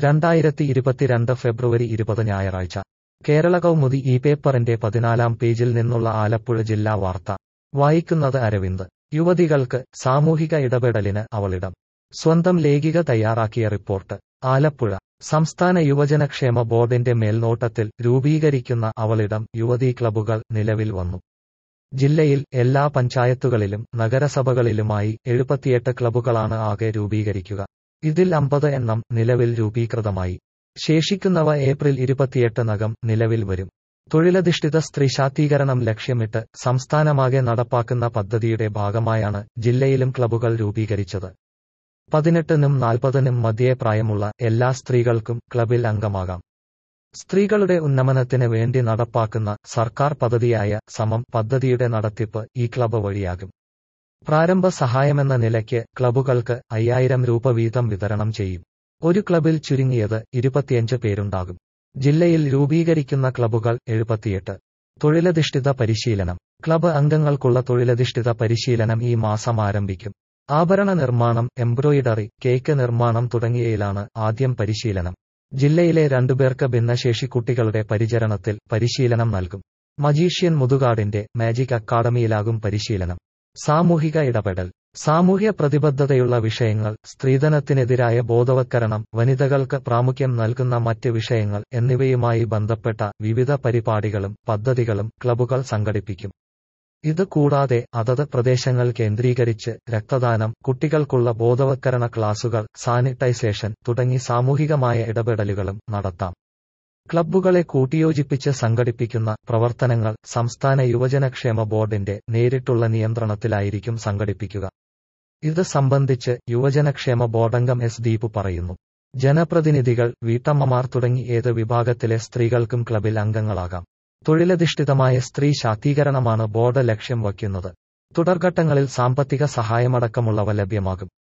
രണ്ടായിരത്തി ഇരുപത്തിരണ്ട് ഫെബ്രുവരി ഇരുപത് ഞായറാഴ്ച കേരള കൗമുദി ഈ പേപ്പറിന്റെ പതിനാലാം പേജിൽ നിന്നുള്ള ആലപ്പുഴ ജില്ലാ വാർത്ത വായിക്കുന്നത് അരവിന്ദ് യുവതികൾക്ക് സാമൂഹിക ഇടപെടലിന് അവളിടം സ്വന്തം ലേഖിക തയ്യാറാക്കിയ റിപ്പോർട്ട് ആലപ്പുഴ സംസ്ഥാന യുവജനക്ഷേമ ബോർഡിന്റെ മേൽനോട്ടത്തിൽ രൂപീകരിക്കുന്ന അവളിടം യുവതീ ക്ലബ്ബുകൾ നിലവിൽ വന്നു ജില്ലയിൽ എല്ലാ പഞ്ചായത്തുകളിലും നഗരസഭകളിലുമായി എഴുപത്തിയെട്ട് ക്ലബ്ബുകളാണ് ആകെ രൂപീകരിക്കുക ഇതിൽ അമ്പത് എണ്ണം നിലവിൽ രൂപീകൃതമായി ശേഷിക്കുന്നവ ഏപ്രിൽ ഇരുപത്തിയെട്ടിനകം നിലവിൽ വരും തൊഴിലധിഷ്ഠിത സ്ത്രീ ശാക്തീകരണം ലക്ഷ്യമിട്ട് സംസ്ഥാനമാകെ നടപ്പാക്കുന്ന പദ്ധതിയുടെ ഭാഗമായാണ് ജില്ലയിലും ക്ലബ്ബുകൾ രൂപീകരിച്ചത് പതിനെട്ടിനും നാൽപ്പതിനും മധ്യേ പ്രായമുള്ള എല്ലാ സ്ത്രീകൾക്കും ക്ലബിൽ അംഗമാകാം സ്ത്രീകളുടെ ഉന്നമനത്തിന് വേണ്ടി നടപ്പാക്കുന്ന സർക്കാർ പദ്ധതിയായ സമം പദ്ധതിയുടെ നടത്തിപ്പ് ഈ ക്ലബ്ബ് വഴിയാകും പ്രാരംഭ സഹായമെന്ന നിലയ്ക്ക് ക്ലബ്ബുകൾക്ക് അയ്യായിരം രൂപ വീതം വിതരണം ചെയ്യും ഒരു ക്ലബിൽ ചുരുങ്ങിയത് ഇരുപത്തിയഞ്ച് പേരുണ്ടാകും ജില്ലയിൽ രൂപീകരിക്കുന്ന ക്ലബ്ബുകൾ എഴുപത്തിയെട്ട് തൊഴിലധിഷ്ഠിത പരിശീലനം ക്ലബ്ബ് അംഗങ്ങൾക്കുള്ള തൊഴിലധിഷ്ഠിത പരിശീലനം ഈ മാസം ആരംഭിക്കും ആഭരണ നിർമ്മാണം എംബ്രോയിഡറി കേക്ക് നിർമ്മാണം തുടങ്ങിയയിലാണ് ആദ്യം പരിശീലനം ജില്ലയിലെ രണ്ടുപേർക്ക് ഭിന്നശേഷി കുട്ടികളുടെ പരിചരണത്തിൽ പരിശീലനം നൽകും മജീഷ്യൻ മുതുകാടിന്റെ മാജിക് അക്കാദമിയിലാകും പരിശീലനം സാമൂഹിക ഇടപെടൽ സാമൂഹ്യ പ്രതിബദ്ധതയുള്ള വിഷയങ്ങൾ സ്ത്രീധനത്തിനെതിരായ ബോധവത്കരണം വനിതകൾക്ക് പ്രാമുഖ്യം നൽകുന്ന മറ്റ് വിഷയങ്ങൾ എന്നിവയുമായി ബന്ധപ്പെട്ട വിവിധ പരിപാടികളും പദ്ധതികളും ക്ലബ്ബുകൾ സംഘടിപ്പിക്കും ഇത് കൂടാതെ അതത് പ്രദേശങ്ങൾ കേന്ദ്രീകരിച്ച് രക്തദാനം കുട്ടികൾക്കുള്ള ബോധവത്കരണ ക്ലാസുകൾ സാനിറ്റൈസേഷൻ തുടങ്ങി സാമൂഹികമായ ഇടപെടലുകളും നടത്താം ക്ലബ്ബുകളെ കൂട്ടിയോജിപ്പിച്ച് സംഘടിപ്പിക്കുന്ന പ്രവർത്തനങ്ങൾ സംസ്ഥാന യുവജനക്ഷേമ ബോർഡിന്റെ നേരിട്ടുള്ള നിയന്ത്രണത്തിലായിരിക്കും സംഘടിപ്പിക്കുക ഇത് സംബന്ധിച്ച് യുവജനക്ഷേമ ബോർഡംഗം എസ് ദീപ് പറയുന്നു ജനപ്രതിനിധികൾ വീട്ടമ്മമാർ തുടങ്ങി ഏത് വിഭാഗത്തിലെ സ്ത്രീകൾക്കും ക്ലബിൽ അംഗങ്ങളാകാം തൊഴിലധിഷ്ഠിതമായ സ്ത്രീ ശാക്തീകരണമാണ് ബോർഡ് ലക്ഷ്യം വയ്ക്കുന്നത് തുടർഘട്ടങ്ങളിൽ സാമ്പത്തിക സഹായമടക്കമുള്ളവ ലഭ്യമാകും